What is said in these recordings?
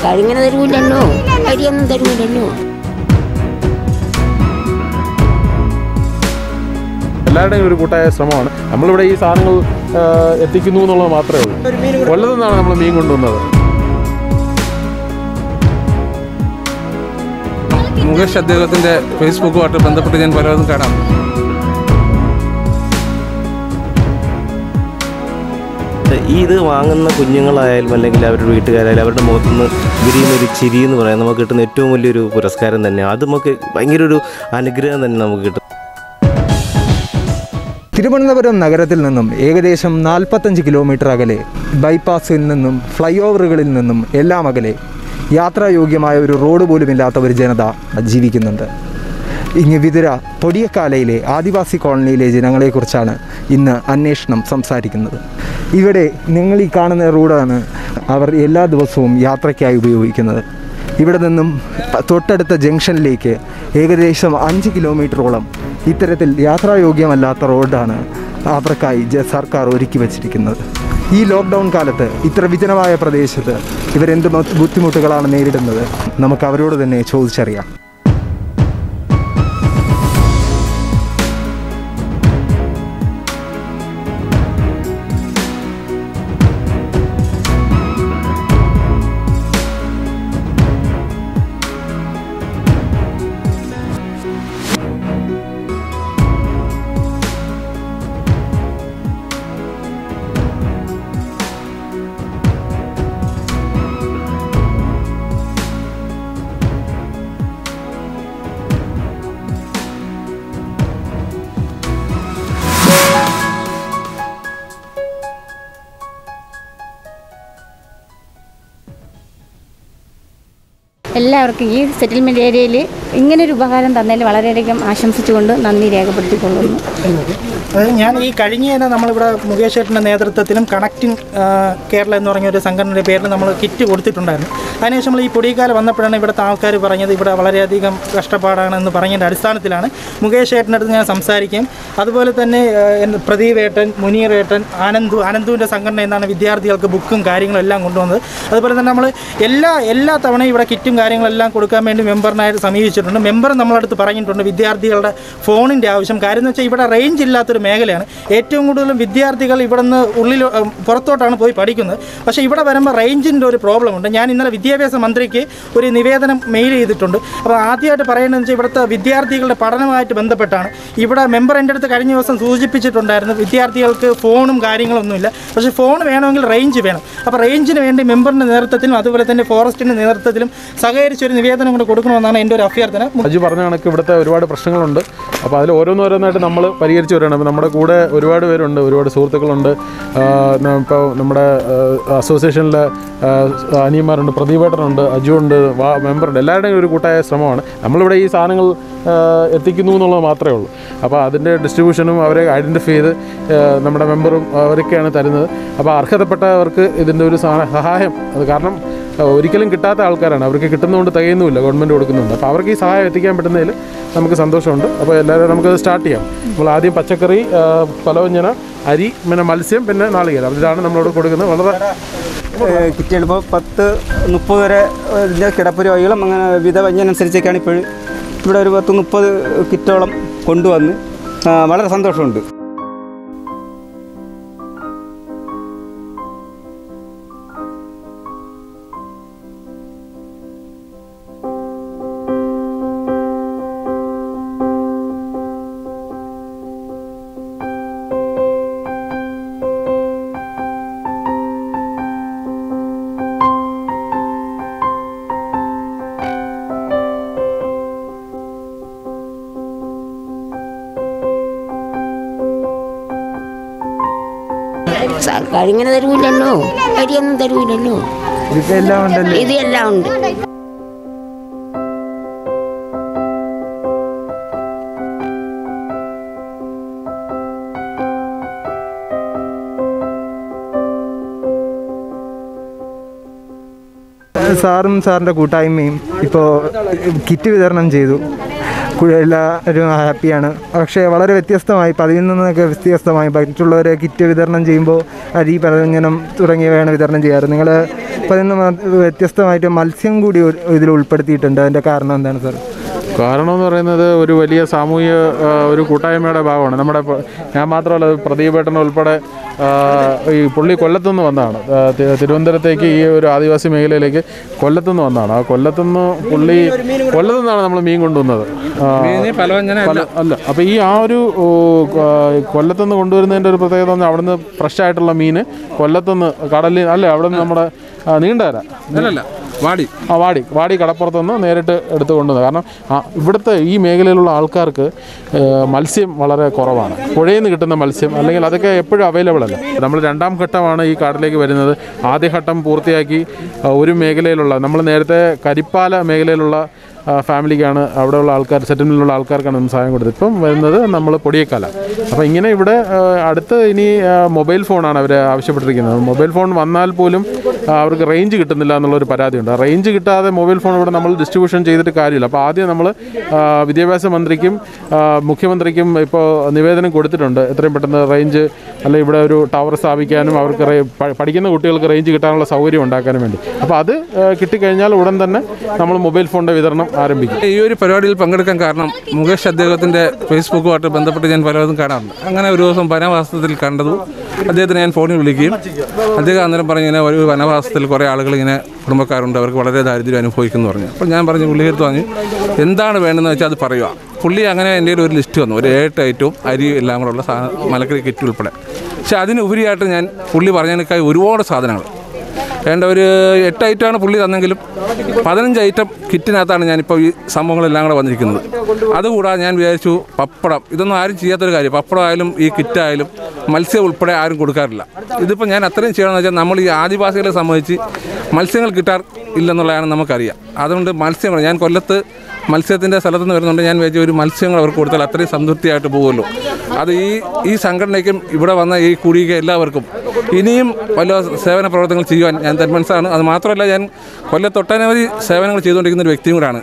സർക്കാർ ഇങ്ങനെ തരൂലല്ലോ അരിയൊന്നും തരൂലല്ലോ എല്ലാവരുടെയും ഒരു കൂട്ടായ ശ്രമമാണ് നമ്മളിവിടെ ഈ സാധനങ്ങൾ ആ, എത്തിക്കുന്നു എന്നുള്ളത് മാത്രമേ ഉള്ളൂ കൊല്ലത്തു നിന്നാണ് നമ്മൾ മീൻ കൊണ്ടുവന്നത് മുകേഷ് അദ്ദേഹത്തിൻ്റെ ഫേസ്ബുക്കുമായിട്ട് ബന്ധപ്പെട്ട് ഞാൻ പലതും കാണാം ഈ ഇത് വാങ്ങുന്ന കുഞ്ഞുങ്ങളായാലും അല്ലെങ്കിൽ അവരുടെ വീട്ടുകാരായാലും അവരുടെ മുഖത്തുനിന്ന് വിരിയുന്ന ഒരു ചിരി എന്ന് പറയാൻ നമുക്ക് കിട്ടുന്ന ഏറ്റവും വലിയൊരു പുരസ്കാരം തന്നെയാണ് അത് നമുക്ക് ഭയങ്കര ഒരു അനുഗ്രഹം തന്നെ നമുക്ക് കിട്ടും തിരുവനന്തപുരം നഗരത്തിൽ നിന്നും ഏകദേശം നാൽപ്പത്തഞ്ച് കിലോമീറ്റർ അകലെ ബൈപ്പാസിൽ നിന്നും ഫ്ലൈ ഓവറുകളിൽ നിന്നും എല്ലാം അകലെ യാത്രായോഗ്യമായ ഒരു റോഡ് പോലും ഇല്ലാത്ത ഒരു ജനത ജീവിക്കുന്നുണ്ട് ഇങ്ങ് വിതുര പൊടിയക്കാലയിലെ ആദിവാസി കോളനിയിലെ ജനങ്ങളെക്കുറിച്ചാണ് ഇന്ന് അന്വേഷണം സംസാരിക്കുന്നത് ഇവിടെ നിങ്ങൾ ഈ കാണുന്ന റോഡാണ് അവർ എല്ലാ ദിവസവും യാത്രയ്ക്കായി ഉപയോഗിക്കുന്നത് ഇവിടെ നിന്നും തൊട്ടടുത്ത ജംഗ്ഷനിലേക്ക് ഏകദേശം അഞ്ച് കിലോമീറ്ററോളം ഇത്തരത്തിൽ യാത്രായോഗ്യമല്ലാത്ത റോഡാണ് അവർക്കായി ജ- സർക്കാർ ഒരുക്കി വച്ചിരിക്കുന്നത് ഈ ലോക്ക്ഡൗൺ കാലത്ത് ഇത്ര വിജനമായ പ്രദേശത്ത് ഇവരെന്ത് ബു- ബുദ്ധിമുട്ടുകളാണ് നേരിടുന്നത് നമുക്ക് അവരോട് തന്നെ ചോദിച്ചറിയാം എല്ലാവർക്കും ഈ സെറ്റിൽമെൻറ്റ് ഏരിയയിൽ ഇങ്ങനൊരു ഉപകാരം തന്നതിൽ വളരെയധികം ആശംസിച്ചുകൊണ്ട് നന്ദി രേഖപ്പെടുത്തിക്കൊള്ളുന്നു അത് ഞാൻ ഈ കഴിഞ്ഞ തന്നെ നമ്മളിവിടെ മുകേഷ് ഏട്ടൻ്റെ നേതൃത്വത്തിലും കണക്റ്റിംഗ് കേരള എന്ന് പറഞ്ഞ ഒരു സംഘടനയുടെ പേരിൽ നമ്മൾ കിറ്റ് കൊടുത്തിട്ടുണ്ടായിരുന്നു അതിനുശേഷം നമ്മൾ ഈ പൊടിക്കാലം വന്നപ്പോഴാണ് ഇവിടുത്തെ ആൾക്കാർ പറഞ്ഞത് ഇവിടെ വളരെയധികം കഷ്ടപ്പാടാണെന്ന് പറഞ്ഞതിൻ്റെ അടിസ്ഥാനത്തിലാണ് മുകേഷ് ഏട്ടൻ്റെ അടുത്ത് ഞാൻ സംസാരിക്കുകയും അതുപോലെ തന്നെ ആ, എൻ്റെ പ്രദീപ് ഏട്ടൻ മുനീർ ഏട്ടൻ ആനന്ദു ആനന്ദുവിൻ്റെ സംഘടന എന്നാണ് വിദ്യാർത്ഥികൾക്ക് ബുക്കും കാര്യങ്ങളും എല്ലാം കൊണ്ടുവന്നത് അതുപോലെ തന്നെ നമ്മൾ എല്ലാ എല്ലാ തവണയും ഇവിടെ കിറ്റും കാര്യങ്ങളെല്ലാം കൊടുക്കാൻ വേണ്ടി മെമ്പറിനായിട്ട് സമീപിച്ചിട്ടുണ്ട് മെമ്പർ നമ്മളടുത്ത് പറഞ്ഞിട്ടുണ്ട് വിദ്യാർത്ഥികളുടെ ഫോണിൻ്റെ ആവശ്യം കാര്യം എന്ന് വെച്ചാൽ ഇവിടെ റേഞ്ച് ഇല്ലാത്തൊരു മേഖലയാണ് ഏറ്റവും കൂടുതലും വിദ്യാർത്ഥികൾ ഇവിടെ നിന്ന് ഉള്ളിൽ ഉം, പുറത്തോട്ടാണ് പോയി പഠിക്കുന്നത് പക്ഷേ ഇവിടെ വരുമ്പോൾ റേഞ്ചിൻ്റെ ഒരു പ്രോബ്ലം ഉണ്ട് ഞാൻ ഇന്നലെ വിദ്യാഭ്യാസ മന്ത്രിക്ക് ഒരു നിവേദനം മെയിൽ ചെയ്തിട്ടുണ്ട് അപ്പോൾ ആദ്യമായിട്ട് പറയേണ്ടതെന്ന് വെച്ചാൽ ഇവിടുത്തെ വിദ്യാർത്ഥികളുടെ പഠനവുമായിട്ട് ബന്ധപ്പെട്ടാണ് ഇവിടെ മെമ്പർ എൻ്റെ അടുത്ത് കഴിഞ്ഞ ദിവസം സൂചിപ്പിച്ചിട്ടുണ്ടായിരുന്നു വിദ്യാർത്ഥികൾക്ക് ഫോണും കാര്യങ്ങളൊന്നുമില്ല പക്ഷേ ഫോൺ വേണമെങ്കിൽ റേഞ്ച് വേണം അപ്പോൾ റേഞ്ചിന് വേണ്ടി മെമ്പറിൻ്റെ നേതൃത്വത്തിലും അതുപോലെ തന്നെ ഫോറസ്റ്റിൻ്റെ നേതൃത്വത്തിലും സഹകരിച്ചൊരു നിവേദനം കൂടെ കൊടുക്കണമെന്നാണ് എൻ്റെ ഒരു അഭ്യർത്ഥന അജു പറഞ്ഞ കണക്ക് ഇവിടുത്തെ ഒരുപാട് പ്രശ്നങ്ങളുണ്ട് അപ്പോൾ അതിൽ ഓരോന്നോരോന്നായിട്ട് നമ്മൾ പരിഹരിച്ച് വരികയാണ് അപ്പോൾ നമ്മുടെ കൂടെ ഒരുപാട് പേരുണ്ട് ഒരുപാട് സുഹൃത്തുക്കളുണ്ട് ഇപ്പോൾ നമ്മുടെ അസോസിയേഷനിലെ അനിയന്മാരുണ്ട് പ്രദീപേട്ടനുണ്ട് അജു ഉണ്ട് വാ മെമ്പറുണ്ട് എല്ലാവരുടെയും ഒരു കൂട്ടായ ശ്രമമാണ് നമ്മളിവിടെ ഈ സാധനങ്ങൾ ആ, എത്തിക്കുന്നു എന്നുള്ളത് മാത്രമേ ഉള്ളൂ അപ്പോൾ അതിൻ്റെ ഡിസ്ട്രിബ്യൂഷനും അവരെ ഐഡൻറ്റിഫൈ ചെയ്ത് ആ, നമ്മുടെ മെമ്പറും അവരൊക്കെയാണ് തരുന്നത് അപ്പോൾ അർഹതപ്പെട്ടവർക്ക് ഇതിൻ്റെ ഒരു സഹാ- സഹായം അത് കാരണം ആ, ഒരിക്കലും കിട്ടാത്ത ആൾക്കാരാണ് അവർക്ക് കിട്ടുന്നതുകൊണ്ട് തികയുന്നുമില്ല ഗവൺമെൻറ് കൊടുക്കുന്നുണ്ട് അപ്പോൾ അവർക്ക് ഈ സഹായം എത്തിക്കാൻ പറ്റുന്നതിൽ നമുക്ക് സന്തോഷമുണ്ട് അപ്പോൾ എല്ലാവരും നമുക്കത് സ്റ്റാർട്ട് ചെയ്യാം നമ്മൾ ആദ്യം പച്ചക്കറി ആ, പലവ്യഞ്ജന അരി പിന്നെ മത്സ്യം പിന്നെ നാളികേരം അപ്പോൾ ഇതാണ് നമ്മളോട് കൊടുക്കുന്നത് വളരെ കിറ്റ് ചിലപ്പോൾ പത്ത് മുപ്പത് വരെ ഇതിൻ്റെ കിടപ്പ് രോഗികളും അങ്ങനെ വിധ അനുസരിച്ചൊക്കെയാണ് ഇപ്പോൾ ഇവിടെ ഒരു പത്ത് മുപ്പത് കിറ്റോളം കൊണ്ടുവന്ന് ആ, വളരെ സന്തോഷമുണ്ട് സർക്കാർ ഇങ്ങനെ തരൂലല്ലോ അരിയൊന്നും തരൂലല്ലോ ഇതെല്ലാം ഉണ്ടല്ലോ ഇത് എല്ലാം ഉണ്ട് സാറും സാറിൻ്റെ കൂട്ടായ്മയും ഇപ്പോൾ കിറ്റ് വിതരണം ചെയ്തു കു- എല്ലാവരും ഹാപ്പിയാണ് പക്ഷേ വളരെ വ്യത്യസ്തമായി പതിവിൽ നിന്നൊക്കെ വ്യത്യസ്തമായി മറ്റുള്ളവരെ കിറ്റ് വിതരണം ചെയ്യുമ്പോൾ അരി പലവ്യഞ്ജനം തുടങ്ങിയവയാണ് വിതരണം ചെയ്യാറ് നിങ്ങൾ അപ്പോൾ അതിൽ നിന്ന് മാ- വ്യത്യസ്തമായിട്ട് മത്സ്യം കൂടി ഒരു- ഇതിൽ ഉൾപ്പെടുത്തിയിട്ടുണ്ട് അതിൻ്റെ കാരണം എന്താണ് സാർ കാരണം എന്ന് പറയുന്നത് ഒരു വലിയ സാമൂഹിക ആ, ഒരു കൂട്ടായ്മയുടെ ഭാഗമാണ് നമ്മുടെ പ- ഞാൻ മാത്രമല്ല പ്രദീപേട്ടൻ ഉൾപ്പെടെ ആ, ഈ പുള്ളി കൊല്ലത്തുനിന്ന് വന്നതാണ് ആ, തി- തിരുവനന്തപുരത്തേക്ക് ഈ ഒരു ആദിവാസി മേഖലയിലേക്ക് കൊല്ലത്തുനിന്ന് വന്നതാണ് ആ കൊല്ലത്തുനിന്ന് പുള്ളി കൊല്ലത്തുനിന്നാണ് നമ്മൾ മീൻ കൊണ്ടുവന്നത് ആ, പല- അല്ല അപ്പോൾ ഈ ആ ഒരു ഓ, ആ, കൊല്ലത്തുനിന്ന് കൊണ്ടുവരുന്നതിൻ്റെ ഒരു പ്രത്യേകത എന്ന് പറഞ്ഞാൽ അവിടുന്ന് ഫ്രഷ് ആയിട്ടുള്ള മീൻ കൊല്ലത്തുനിന്ന് കടലിൽ അല്ല അവിടെ നിന്ന് നമ്മുടെ ആ, നീണ്ടകര അല്ലല്ല വാടി ആ വാടി വാടി കടപ്പുറത്തുനിന്ന് നേരിട്ട് എടുത്ത് കൊണ്ടുവന്നത് കാരണം ആ, ഇവിടുത്തെ ഈ മേഖലയിലുള്ള ആൾക്കാർക്ക് ഏ, മത്സ്യം വളരെ കുറവാണ് പുഴയിൽ നിന്ന് കിട്ടുന്ന മത്സ്യം അല്ലെങ്കിൽ അതൊക്കെ എപ്പോഴും അവൈലബിൾ അല്ല നമ്മൾ രണ്ടാം ഘട്ടമാണ് ഈ കാട്ടിലേക്ക് വരുന്നത് ആദ്യ ഘട്ടം പൂർത്തിയാക്കി ആ, ഒരു മേഖലയിലുള്ള നമ്മൾ നേരത്തെ കരിപ്പാല മേഖലയിലുള്ള ആ, ഫാമിലിക്കാണ് അവിടെയുള്ള ആൾക്കാർ സെറ്റിൽമെൻറ്റിലുള്ള ആൾക്കാർക്കാണ് നമ്മൾ സഹായം കൊടുത്തത് ഇപ്പം വരുന്നത് നമ്മൾ പൊടിയേക്കാല അപ്പോൾ ഇങ്ങനെ ഇവിടെ ആ, അടുത്ത് ഇനി ആ, മൊബൈൽ ഫോണാണ് അവർ ആവശ്യപ്പെട്ടിരിക്കുന്നത് മൊബൈൽ ഫോൺ വന്നാൽ പോലും ആ, അവർക്ക് റേഞ്ച് കിട്ടുന്നില്ല എന്നുള്ളൊരു പരാതിയുണ്ട് ആ റേഞ്ച് കിട്ടാതെ മൊബൈൽ ഫോൺ ഇവിടെ നമ്മൾ ഡിസ്ട്രിബ്യൂഷൻ ചെയ്തിട്ട് കാര്യമില്ല അപ്പോൾ ആദ്യം നമ്മൾ ആ, വിദ്യാഭ്യാസ മന്ത്രിക്കും ആ, മുഖ്യമന്ത്രിക്കും ഇപ്പോൾ നിവേദനം കൊടുത്തിട്ടുണ്ട് എത്രയും പെട്ടെന്ന് റേഞ്ച് അല്ലെങ്കിൽ ഇവിടെ ഒരു ടവർ സ്ഥാപിക്കാനും അവർക്ക് റേ- പ- പഠിക്കുന്ന കുട്ടികൾക്ക് റേഞ്ച് കിട്ടാനുള്ള സൗകര്യം ഉണ്ടാക്കാനും വേണ്ടി അപ്പോൾ അത് ആ, കിട്ടിക്കഴിഞ്ഞാൽ ഉടൻ തന്നെ നമ്മൾ മൊബൈൽ ഫോണിൻ്റെ വിതരണം ആരംഭിക്കും ഈ ഒരു പരിപാടിയിൽ പങ്കെടുക്കാൻ കാരണം മുകേഷ് അദ്ദേഹത്തിൻ്റെ ഫേസ്ബുക്കുമായിട്ട് ബന്ധപ്പെട്ട് ഞാൻ പലതും കാണാറുണ്ട് അങ്ങനെ ഒരു ദിവസം വനവാസത്തിൽ കണ്ടതും അദ്ദേഹത്തിന് ഞാൻ ഫോണിൽ വിളിക്കുകയും അദ്ദേഹം അന്നേരം പറഞ്ഞു ഇങ്ങനെ ഒരു വനവാസത്തിൽ കുറേ ആളുകൾ ഇങ്ങനെ കുടുംബക്കാരുണ്ട് അവർക്ക് വളരെ ദാരിദ്ര്യം അനുഭവിക്കുന്നു പറഞ്ഞു അപ്പോൾ ഞാൻ പറഞ്ഞു പുള്ളിയെടുത്ത് പറഞ്ഞു എന്താണ് വേണ്ടതെന്ന് വെച്ചാൽ അത് പറയുക പുള്ളി അങ്ങനെ എൻ്റെ കയ്യിൽ ഒരു ലിസ്റ്റ് വന്നു ഒരു ഏട്ട് ഐറ്റവും അരി എല്ലാം കൂടെ ഉള്ള സാധനം മലക്കറി കിറ്റ് ഉൾപ്പെടെ പക്ഷേ അതിനുപരിയായിട്ട് ഞാൻ പുള്ളി പറഞ്ഞതിനേക്കായി ഒരുപാട് സാധനങ്ങൾ വേണ്ട ഒരു എട്ട് ഐറ്റമാണ് പുള്ളി തന്നെങ്കിലും പതിനഞ്ച് ഐറ്റം കിറ്റിനകത്താണ് ഞാനിപ്പോൾ ഈ സംഭവങ്ങളെല്ലാം കൂടെ വന്നിരിക്കുന്നത് അതുകൂടാതെ ഞാൻ വിചാരിച്ചു പപ്പടം ഇതൊന്നും ആരും ചെയ്യാത്തൊരു കാര്യം പപ്പടം ആയാലും ഈ കിറ്റായാലും മത്സ്യം ഉൾപ്പെടെ ആരും കൊടുക്കാറില്ല ഇതിപ്പോൾ ഞാൻ അത്രയും ചെയ്യണമെന്ന് വെച്ചാൽ നമ്മൾ ഈ ആദിവാസികളെ സംബന്ധിച്ച് മത്സ്യങ്ങൾ കിട്ടാർ ഇല്ലെന്നുള്ളതാണ് നമുക്കറിയാം അതുകൊണ്ട് മത്സ്യങ്ങൾ ഞാൻ കൊല്ലത്ത് മത്സ്യത്തിൻ്റെ സ്ഥലത്ത് നിന്ന് വരുന്നുണ്ട് ഞാൻ വിചാരിച്ചു ഒരു മത്സ്യങ്ങൾ അവർക്ക് കൊടുത്താൽ അത്രയും സംതൃപ്തിയായിട്ട് പോകുമല്ലോ അത് ഈ ഈ സംഘടനയ്ക്കും ഇവിടെ വന്ന ഈ കൂടിയ എല്ലാവർക്കും ഇനിയും വല്ല സേവന പ്രവർത്തനങ്ങൾ ചെയ്യുവാൻ ഞാൻ തന്മനസ്സാണ് അത് മാത്രമല്ല ഞാൻ കൊല്ലത്തൊട്ടനവധി സേവനങ്ങൾ ചെയ്തുകൊണ്ടിരിക്കുന്ന ഒരു വ്യക്തിയും കൂടാണ്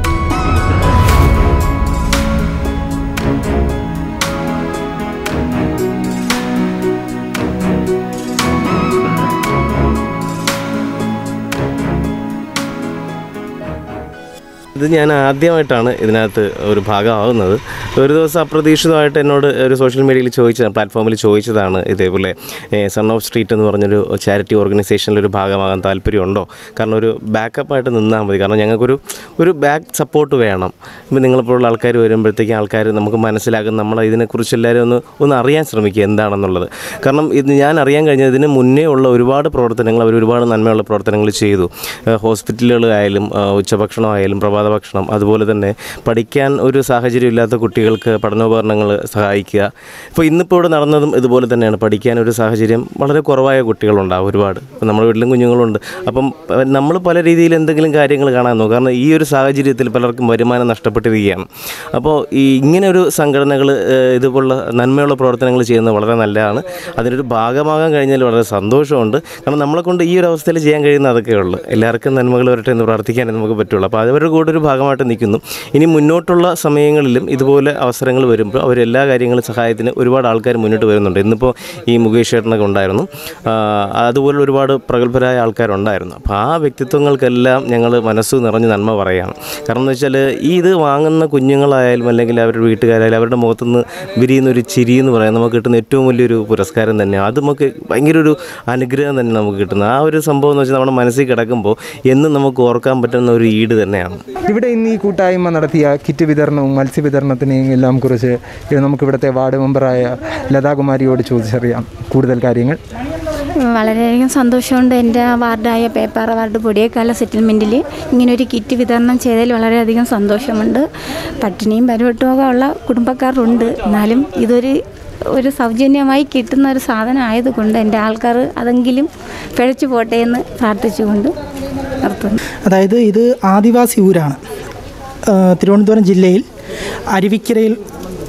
ഇത് ഞാൻ ആദ്യമായിട്ടാണ് ഇതിനകത്ത് ഒരു ഭാഗമാവുന്നത് ഒരു ദിവസം അപ്രതീക്ഷിതമായിട്ട് എന്നോട് ഒരു സോഷ്യൽ മീഡിയയിൽ ചോദിച്ച പ്ലാറ്റ്ഫോമിൽ ചോദിച്ചതാണ് ഇതേപോലെ സൺ ഓഫ് സ്ട്രീറ്റ് എന്ന് പറഞ്ഞൊരു ചാരിറ്റി ഓർഗനൈസേഷനിൽ ഒരു ഭാഗമാകാൻ താല്പര്യമുണ്ടോ കാരണം ഒരു ബാക്കപ്പായിട്ട് നിന്നാൽ മതി കാരണം ഞങ്ങൾക്കൊരു ഒരു ബാക്ക് സപ്പോർട്ട് വേണം ഇപ്പം നിങ്ങളെപ്പോലുള്ള ആൾക്കാർ വരുമ്പോഴത്തേക്കും ആൾക്കാർ നമുക്ക് മനസ്സിലാക്കും നമ്മൾ ഇതിനെക്കുറിച്ച് എല്ലാവരും ഒന്ന് ഒന്ന് അറിയാൻ ശ്രമിക്കുക എന്താണെന്നുള്ളത് കാരണം ഇത് ഞാൻ അറിയാൻ കഴിഞ്ഞത് ഇതിന് മുന്നേ ഉള്ള ഒരുപാട് പ്രവർത്തനങ്ങൾ അവർ ഒരുപാട് നന്മയുള്ള പ്രവർത്തനങ്ങൾ ചെയ്തു ഹോസ്പിറ്റലുകളായാലും ഉച്ചഭക്ഷണമായാലും പ്രഭാത ഭക്ഷണം അതുപോലെ തന്നെ പഠിക്കാൻ ഒരു സാഹചര്യം ഇല്ലാത്ത കുട്ടികൾക്ക് പഠനോപകരണങ്ങൾ സഹായിക്കുക ഇപ്പോൾ ഇന്നിപ്പോൾ ഇവിടെ നടന്നതും ഇതുപോലെ തന്നെയാണ് പഠിക്കാൻ ഒരു സാഹചര്യം വളരെ കുറവായ കുട്ടികളുണ്ടാവും ഒരുപാട് ഇപ്പം നമ്മുടെ വീട്ടിലും കുഞ്ഞുങ്ങളുണ്ട് അപ്പം നമ്മൾ പല രീതിയിൽ എന്തെങ്കിലും കാര്യങ്ങൾ കാണാൻ നോക്കും കാരണം ഈ ഒരു സാഹചര്യത്തിൽ പലർക്കും വരുമാനം നഷ്ടപ്പെട്ടിരിക്കുകയാണ് അപ്പോൾ ഈ ഇങ്ങനെ ഒരു സംഘടനകൾ ഇതുപോലുള്ള നന്മയുള്ള പ്രവർത്തനങ്ങൾ ചെയ്യുന്നത് വളരെ നല്ലതാണ് അതിനൊരു ഭാഗമാകാൻ കഴിഞ്ഞാൽ വളരെ സന്തോഷമുണ്ട് കാരണം നമ്മളെ കൊണ്ട് ഈ ഒരു അവസ്ഥയിൽ ചെയ്യാൻ കഴിയുന്ന അതൊക്കെ ഉള്ളൂ എല്ലാവർക്കും നന്മകൾ വരട്ടെ എന്ന് പ്രാർത്ഥിക്കാനേ നമുക്ക് പറ്റുള്ളൂ അപ്പോൾ അവരുടെ കൂടെ ഒരു ഭാഗമായിട്ട് നിൽക്കുന്നു ഇനി മുന്നോട്ടുള്ള സമയങ്ങളിലും ഇതുപോലെ അവസരങ്ങൾ വരുമ്പോൾ അവരെല്ലാ കാര്യങ്ങളും സഹായത്തിന് ഒരുപാട് ആൾക്കാർ മുന്നോട്ട് വരുന്നുണ്ട് ഇന്നിപ്പോൾ ഈ മുകേഷ് ചേട്ടനൊക്കെ ഉണ്ടായിരുന്നു ആ, അതുപോലെ ഒരുപാട് പ്രഗത്ഭരായ ആൾക്കാരുണ്ടായിരുന്നു അപ്പോൾ ആ വ്യക്തിത്വങ്ങൾക്കെല്ലാം ഞങ്ങൾ മനസ്സ് നിറഞ്ഞ് നന്മ പറയുകയാണ് കാരണം എന്ന് വെച്ചാൽ ഈ ഇത് വാങ്ങുന്ന കുഞ്ഞുങ്ങളായാലും അല്ലെങ്കിൽ അവരുടെ വീട്ടുകാരായാലും അവരുടെ മുഖത്തുനിന്ന് വിരിയുന്ന ഒരു ചിരി എന്ന് പറയാൻ നമുക്ക് കിട്ടുന്ന ഏറ്റവും വലിയൊരു പുരസ്കാരം തന്നെയാണ് അത് നമുക്ക് ഭയങ്കര ഒരു അനുഗ്രഹം തന്നെ നമുക്ക് കിട്ടുന്നത് ആ ഒരു സംഭവം എന്ന് വെച്ചാൽ നമ്മുടെ മനസ്സിൽ കിടക്കുമ്പോൾ എന്നും നമുക്ക് ഓർക്കാൻ പറ്റുന്ന ഒരു ഈട് തന്നെയാണ് ഇവിടെ ഇന്ന് ഈ കൂട്ടായ്മ നടത്തിയ കിറ്റ് വിതരണവും മത്സ്യവിതരണത്തിനെയും എല്ലാം കുറിച്ച് നമുക്ക് ഇവിടുത്തെ വാർഡ് മെമ്പറായ ലതാകുമാരിയോട് ചോദിച്ചറിയാം കൂടുതൽ കാര്യങ്ങൾ വളരെയധികം സന്തോഷമുണ്ട് എൻ്റെ വാർഡായ പേപ്പാറ വാർഡ് പൊടിയേക്കാല സെറ്റിൽമെൻറ്റിൽ ഇങ്ങനൊരു കിറ്റ് വിതരണം ചെയ്തതിൽ വളരെയധികം സന്തോഷമുണ്ട് പട്ടിണിയും പരുവട്ടുമൊക്കെ ഉള്ള കുടുംബക്കാരുണ്ട് എന്നാലും ഇതൊരു ഒരു സൗജന്യമായി കിട്ടുന്ന ഒരു സാധനം ആയതുകൊണ്ട് എൻ്റെ ആൾക്കാർ അതെങ്കിലും പിഴച്ചു പോട്ടെ എന്ന് പ്രാർത്ഥിച്ചുകൊണ്ട് നിർത്തുന്നു അതായത് ഇത് ആദിവാസി ഊരാണ് ആ, തിരുവനന്തപുരം ജില്ലയിൽ അരുവിക്കരയിൽ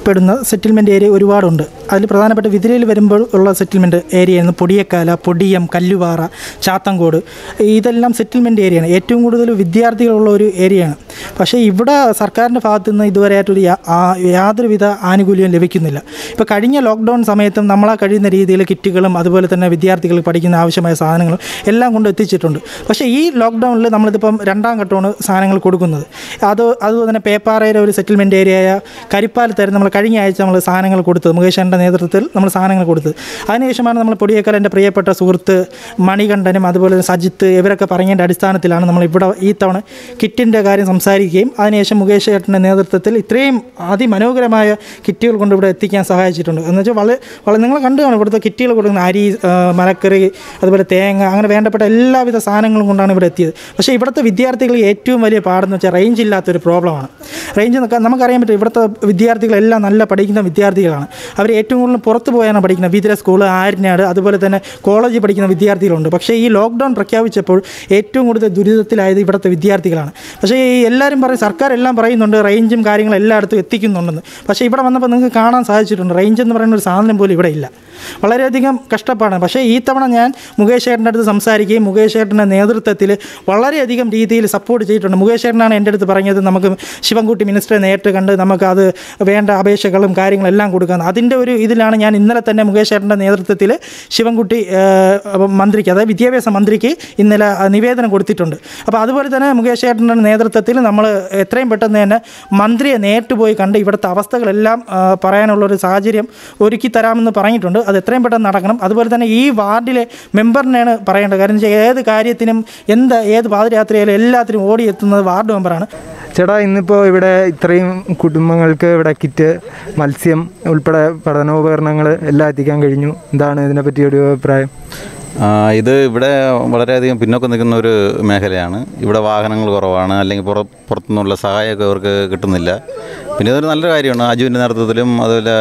പെടുന്ന സെറ്റിൽമെൻറ്റ് ഏരിയ ഒരുപാടുണ്ട് അതിൽ പ്രധാനപ്പെട്ട വിതിരയിൽ വരുമ്പോൾ ഉള്ള സെറ്റിൽമെൻറ്റ് ഏരിയയാണ് പൊടിയക്കാല പൊടിയം കല്ലുപാറ ചാത്തങ്കോട് ഇതെല്ലാം സെറ്റിൽമെൻറ്റ് ഏരിയയാണ് ഏറ്റവും കൂടുതൽ വിദ്യാർത്ഥികളുള്ള ഒരു ഏരിയയാണ് പക്ഷേ ഇവിടെ സർക്കാരിൻ്റെ ഭാഗത്തു നിന്ന് ഇതുവരെയായിട്ടൊരു യാ- ആ- യാതൊരുവിധ ആനുകൂല്യവും ലഭിക്കുന്നില്ല ഇപ്പോൾ കഴിഞ്ഞ ലോക്ക്ഡൗൺ സമയത്തും നമ്മളാ കഴിയുന്ന രീതിയിൽ കിറ്റുകളും അതുപോലെ തന്നെ വിദ്യാർത്ഥികൾ പഠിക്കുന്ന ആവശ്യമായ സാധനങ്ങളും എല്ലാം കൊണ്ട് എത്തിച്ചിട്ടുണ്ട് പക്ഷേ ഈ ലോക്ക്ഡൗണിൽ നമ്മളിതിപ്പം രണ്ടാം ഘട്ടമാണ് സാധനങ്ങൾ കൊടുക്കുന്നത് അത് അതുപോലെ തന്നെ പേപ്പാറയുടെ ഒരു സെറ്റിൽമെൻറ്റ് ഏരിയയായ കരിപ്പാലത്തായിരുന്നു നമ്മൾ കഴിഞ്ഞ ആഴ്ച നമ്മൾ സാധനങ്ങൾ കൊടുത്തത് മുകേഷൻ്റെ നേതൃത്വത്തിൽ നമ്മൾ സാധനങ്ങൾ കൊടുത്തത് അതിനുശേഷമാണ് നമ്മൾ പൊടിയേക്കൽ എൻ്റെ പ്രിയപ്പെട്ട സുഹൃത്ത് മണികണ്ഠനും അതുപോലെ തന്നെ സജിത്ത് ഇവരൊക്കെ പറഞ്ഞതിൻ്റെ അടിസ്ഥാനത്തിലാണ് നമ്മൾ ഇവിടെ ഈ തവണ കിറ്റിൻ്റെ കാര്യം സംസാരിക്കുകയും അതിനുശേഷം മുകേഷ് ചേട്ടൻ്റെ നേതൃത്വത്തിൽ ഇത്രയും അതിമനോഹരമായ കിറ്റുകൾ കൊണ്ട് ഇവിടെ എത്തിക്കാൻ സഹായിച്ചിട്ടുണ്ട് എന്ന് വെച്ചാൽ വളരെ വളരെ നിങ്ങൾ കണ്ടു കാണും ഇവിടുത്തെ കിറ്റുകൾ കൊടുക്കുന്ന അരി ആ, മലക്കറി അതുപോലെ തേങ്ങ അങ്ങനെ വേണ്ടപ്പെട്ട എല്ലാവിധ സാധനങ്ങളും കൊണ്ടാണ് ഇവിടെ എത്തിയത് പക്ഷേ ഇവിടുത്തെ വിദ്യാർത്ഥികൾ ഏറ്റവും വലിയ പാടെന്ന് വെച്ചാൽ റേഞ്ച് ഇല്ലാത്തൊരു പ്രോബ്ലമാണ് റേഞ്ച് നിൽക്കാൻ നമുക്കറിയാൻ പറ്റും ഇവിടുത്തെ വിദ്യാർത്ഥികളെല്ലാം നല്ല പഠിക്കുന്ന വിദ്യാർത്ഥികളാണ് അവർ ഏറ്റവും കൂടുതൽ പുറത്ത് പോയാണ് പഠിക്കുന്നത് വിതിര സ്കൂൾ ആര്യനാട് അതുപോലെ തന്നെ കോളേജിൽ പഠിക്കുന്ന വിദ്യാർത്ഥികളുണ്ട് പക്ഷേ ഈ ലോക്ക്ഡൗൺ പ്രഖ്യാപിച്ചപ്പോൾ ഏറ്റവും കൂടുതൽ ദുരിതത്തിലായത് ഇവിടുത്തെ വിദ്യാർത്ഥികളാണ് പക്ഷേ ഈ എല്ലാവരും പറയും സർക്കാർ എല്ലാം പറയുന്നുണ്ട് റേഞ്ചും കാര്യങ്ങളും എല്ലായിടത്തും എത്തിക്കുന്നുണ്ടെന്ന് പക്ഷേ ഇവിടെ വന്നപ്പോൾ നിങ്ങൾക്ക് കാണാൻ സാധിച്ചിട്ടുണ്ട് റേഞ്ച് എന്ന് പറയുന്ന ഒരു സാധനം പോലും ഇവിടെ ഇല്ല വളരെയധികം കഷ്ടപ്പാടാണ് പക്ഷേ ഈ തവണ ഞാൻ മുകേഷ് ചേട്ടൻ്റെ അടുത്ത് സംസാരിക്കുകയും മുകേഷ് ചേട്ടൻ്റെ നേതൃത്വത്തിൽ വളരെയധികം രീതിയിൽ സപ്പോർട്ട് ചെയ്തിട്ടുണ്ട് മുകേഷ് ചേട്ടനാണ് എൻ്റെ അടുത്ത് പറഞ്ഞത് നമുക്ക് ശിവൻകുട്ടി മിനിസ്റ്ററെ നേരിട്ട് കണ്ട് നമുക്കത് വേണ്ട അപേക്ഷകളും കാര്യങ്ങളും എല്ലാം കൊടുക്കാൻ അതിൻ്റെ ഒരു ഇതിലാണ് ഞാൻ ഇന്നലെ തന്നെ മുകേഷ് ചേട്ടൻ്റെ നേതൃത്വത്തിൽ ശിവൻകുട്ടി ഏഹ്, മന്ത്രിക്ക് അതായത് വിദ്യാഭ്യാസ മന്ത്രിക്ക് ഇന്നലെ ആ നിവേദനം കൊടുത്തിട്ടുണ്ട് അപ്പോൾ അതുപോലെ തന്നെ മുകേഷ് ചേട്ടൻ്റെ നേതൃത്വത്തിൽ നമ്മൾ എത്രയും പെട്ടെന്ന് തന്നെ മന്ത്രിയെ നേരിട്ട് പോയി കണ്ട് ഇവിടുത്തെ അവസ്ഥകളെല്ലാം ആ, പറയാനുള്ളൊരു സാഹചര്യം ഒരുക്കി തരാമെന്ന് പറഞ്ഞിട്ടുണ്ട് അത് എത്രയും പെട്ടെന്ന് നടക്കണം അതുപോലെ തന്നെ ഈ വാർഡിലെ മെമ്പറിനെയാണ് പറയേണ്ടത് കാര്യം എന്ന് വെച്ചാൽ ഏത് കാര്യത്തിനും എന്ത് ഏത് പാദയാത്രയിലും എല്ലാത്തിനും ഓടിയെത്തുന്നത് വാർഡ് മെമ്പറാണ് ചേട്ടാ ഇന്നിപ്പോൾ ഇവിടെ ഇത്രയും കുടുംബങ്ങൾക്ക് ഇവിടെ കിറ്റ് മത്സ്യം ഉൾപ്പെടെ പഠനോപകരണങ്ങൾ എല്ലാം എത്തിക്കാൻ കഴിഞ്ഞു എന്താണ് ഇതിനെപ്പറ്റി ഒരു അഭിപ്രായം ആ, ഇത് ഇവിടെ വളരെയധികം പിന്നോക്കം നിൽക്കുന്ന ഒരു മേഖലയാണ് ഇവിടെ വാഹനങ്ങൾ കുറവാണ് അല്ലെങ്കിൽ പുറ പുറത്തുനിന്നുള്ള സഹായമൊക്കെ അവർക്ക് കിട്ടുന്നില്ല പിന്നെ ഇതൊരു നല്ലൊരു കാര്യമാണ് അജുവിൻ്റെ നേതൃത്വത്തിലും അതുപോലെ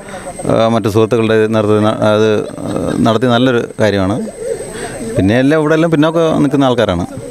ആ, മറ്റു സുഹൃത്തുക്കളുടെ നേതൃത്വത്തിൽ അത് നടത്തിയ നല്ലൊരു കാര്യമാണ് പിന്നെ എല്ലാം ഇവിടെ എല്ലാം പിന്നോക്കം നിൽക്കുന്ന ആൾക്കാരാണ്